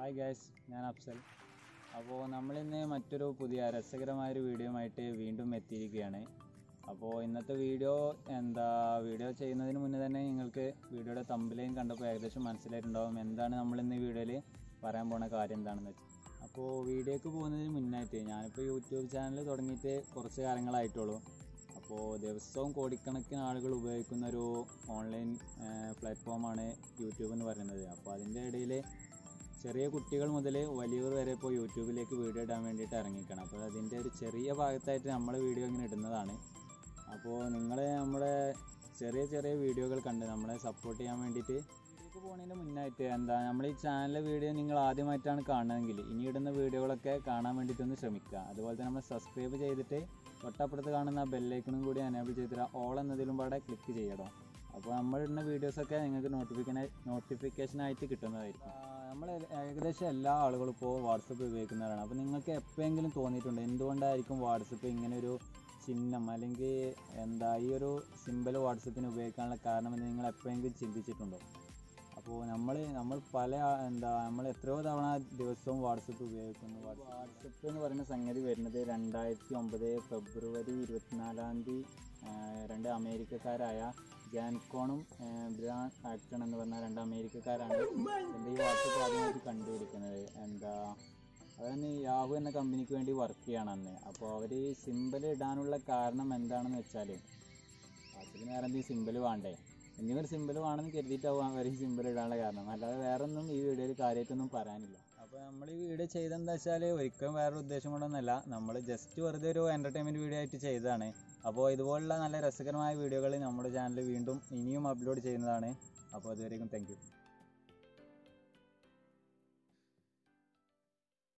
hi guys ഞാൻ അഫ്സൽ അപ്പോൾ നമ്മളിന്ന് മറ്റൊരു പുതിയ രസകരമായൊരു വീഡിയോയുമായിട്ട് വീണ്ടും എത്തിയിരിക്കുകയാണ് അപ്പോൾ ഇന്നത്തെ വീഡിയോ എന്താ വീഡിയോ ചെയ്യുന്നതിന് മുന്നേ തന്നെ നിങ്ങൾക്ക് വീഡിയോയുടെ തമ്പിലേയും കണ്ടപ്പോൾ ഏകദേശം മനസ്സിലായിട്ടുണ്ടാവും എന്താണ് നമ്മളിന്ന് ഈ വീഡിയോയിൽ പറയാൻ പോണ കാര്യം എന്താണെന്ന് വെച്ചാൽ അപ്പോൾ വീഡിയോക്ക് പോകുന്നതിന് മുന്നായിട്ട് ഞാനിപ്പോൾ യൂട്യൂബ് ചാനൽ തുടങ്ങിയിട്ട് കുറച്ച് കാലങ്ങളായിട്ടുള്ളൂ അപ്പോൾ ദിവസവും കോടിക്കണക്കിന് ആളുകൾ ഉപയോഗിക്കുന്ന ഒരു ഓൺലൈൻ പ്ലാറ്റ്ഫോമാണ് യൂട്യൂബ് എന്ന് പറയുന്നത് അപ്പോൾ അതിൻ്റെ ഇടയിൽ ചെറിയ കുട്ടികൾ മുതൽ വലിയവർ വരെ ഇപ്പോൾ യൂട്യൂബിലേക്ക് വീഡിയോ ഇടാൻ വേണ്ടിയിട്ട് ഇറങ്ങിക്കണം അപ്പോൾ അതിൻ്റെ ഒരു ചെറിയ ഭാഗത്തായിട്ട് നമ്മൾ വീഡിയോ ഇങ്ങനെ ഇടുന്നതാണ് അപ്പോൾ നിങ്ങൾ നമ്മുടെ ചെറിയ ചെറിയ വീഡിയോകൾ കണ്ട് നമ്മളെ സപ്പോർട്ട് ചെയ്യാൻ വേണ്ടിയിട്ട് വീഡിയോക്ക് പോകുന്നതിന് മുന്നായിട്ട് എന്താ നമ്മൾ ഈ ചാനലിലെ വീഡിയോ നിങ്ങൾ ആദ്യമായിട്ടാണ് കാണുന്നതെങ്കിൽ ഇനി ഇടുന്ന വീഡിയോകളൊക്കെ കാണാൻ വേണ്ടിയിട്ടൊന്ന് ശ്രമിക്കുക അതുപോലെ തന്നെ നമ്മൾ സബ്സ്ക്രൈബ് ചെയ്തിട്ട് തൊട്ടപ്പുറത്ത് കാണുന്ന ബെല്ലൈക്കണും കൂടി എനേബിൾ ചെയ്തിട്ട് ഓൾ എന്നതിലും പാടെ ക്ലിക്ക് ചെയ്യണം അപ്പോൾ നമ്മൾ ഇടുന്ന വീഡിയോസൊക്കെ നിങ്ങൾക്ക് നോട്ടിഫിക്കൻ നോട്ടിഫിക്കേഷനായിട്ട് കിട്ടുന്നതായിരിക്കും നമ്മൾ ഏകദേശം എല്ലാ ആളുകളും ഇപ്പോൾ വാട്സപ്പ് ഉപയോഗിക്കുന്നവരാണ് അപ്പോൾ നിങ്ങൾക്ക് എപ്പോഴെങ്കിലും തോന്നിയിട്ടുണ്ട് എന്തുകൊണ്ടായിരിക്കും വാട്സപ്പ് ഇങ്ങനെ ഒരു ചിഹ്നം അല്ലെങ്കിൽ എന്താ ഈ ഒരു സിമ്പിൾ വാട്സപ്പിന് ഉപയോഗിക്കാനുള്ള കാരണമെന്ന് നിങ്ങൾ എപ്പോഴെങ്കിലും ചിന്തിച്ചിട്ടുണ്ടോ അപ്പോൾ നമ്മൾ നമ്മൾ പല എന്താ നമ്മൾ എത്രയോ തവണ ദിവസവും വാട്സപ്പ് ഉപയോഗിക്കുന്നു വാട്സപ്പ് എന്ന് പറയുന്ന സംഗതി വരുന്നത് രണ്ടായിരത്തി ഒമ്പത് ഫെബ്രുവരി ഇരുപത്തിനാലാം തീയതി രണ്ട് അമേരിക്കക്കാരായ ജാൻകോണും ബ്രാൻ ആക്ടൺ എന്ന് പറഞ്ഞ രണ്ട് അമേരിക്കക്കാരാണ് എൻ്റെ ഈ വാട്സപ്പ് ആദ്യമായിട്ട് കണ്ടുപിടിക്കുന്നത് എന്താ അതന്നെ യാഹു എന്ന കമ്പനിക്ക് വേണ്ടി വർക്ക് ചെയ്യണം അന്ന് അപ്പോൾ അവർ ഈ സിമ്പിൾ ഇടാനുള്ള കാരണം എന്താണെന്ന് വെച്ചാൽ വാട്സപ്പിന് വേറെ എന്തെങ്കിലും സിമ്പിൾ വേണ്ടേ എന്തെങ്കിലും ഒരു സിമ്പിൾ വേണമെന്ന് കരുതിയിട്ടാവും അവർ ഈ സിമ്പിൾ ഇടാനുള്ള കാരണം അല്ലാതെ വേറെ ഒന്നും ഈ വീഡിയോയിൽ കാര്യമായിട്ടൊന്നും പറയാനില്ല അപ്പോൾ നമ്മൾ ഈ വീഡിയോ ചെയ്തെന്താ വെച്ചാൽ ഒരിക്കലും വേറൊരു ഉദ്ദേശം കൊണ്ടൊന്നുമല്ല നമ്മൾ ജസ്റ്റ് വെറുതെ ഒരു എൻ്റർടൈൻമെൻറ്റ് വീഡിയോ ആയിട്ട് ചെയ്തതാണ് അപ്പോൾ ഇതുപോലുള്ള നല്ല രസകരമായ വീഡിയോകൾ നമ്മുടെ ചാനൽ വീണ്ടും ഇനിയും അപ്ലോഡ് ചെയ്യുന്നതാണ് അപ്പോൾ അതുവരേക്കും താങ്ക്